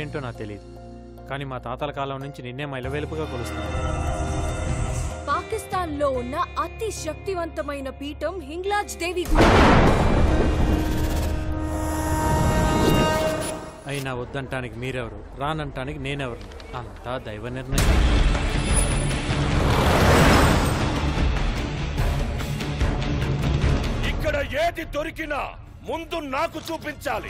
పేరేంటో నాకు తెలియదు కానీ మా తాతల కాలం నుంచి నిన్నే మైలవేలుపుగా కొలుస్తున్నాను పాకిస్తాన్ లో ఉన్న అతి శక్తివంతమైన పీఠం హింగ్లాజ్ దేవి గుడి అయినా వద్దంటానికి మీరెవరు రానంటానికి నేనెవరు అంతా దైవ నిర్ణయం ఇక్కడ ఏది దొరికినా ముందు నాకు చూపించాలి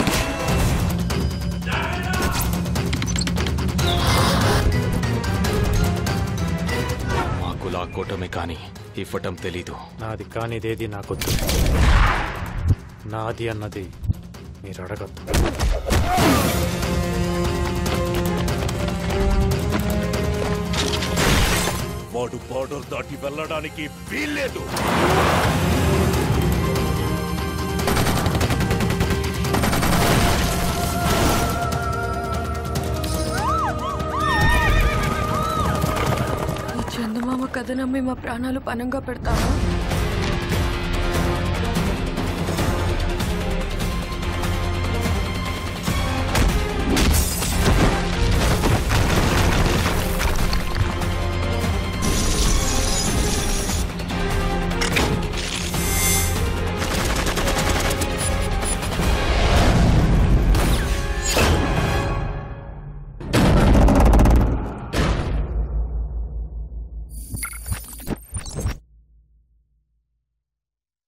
మాకు లాక్కోవటమే కానీ ఇవ్వటం తెలీదు నాది కానిదేది నాకొద్దు నాది అన్నది మీరు అడగద్దు వాడు బార్డర్ దాటి వెళ్ళడానికి వీల్లేదు ఈ చందమామ కథ నమ్మి మా ప్రాణాలు పనంగా పెడతాము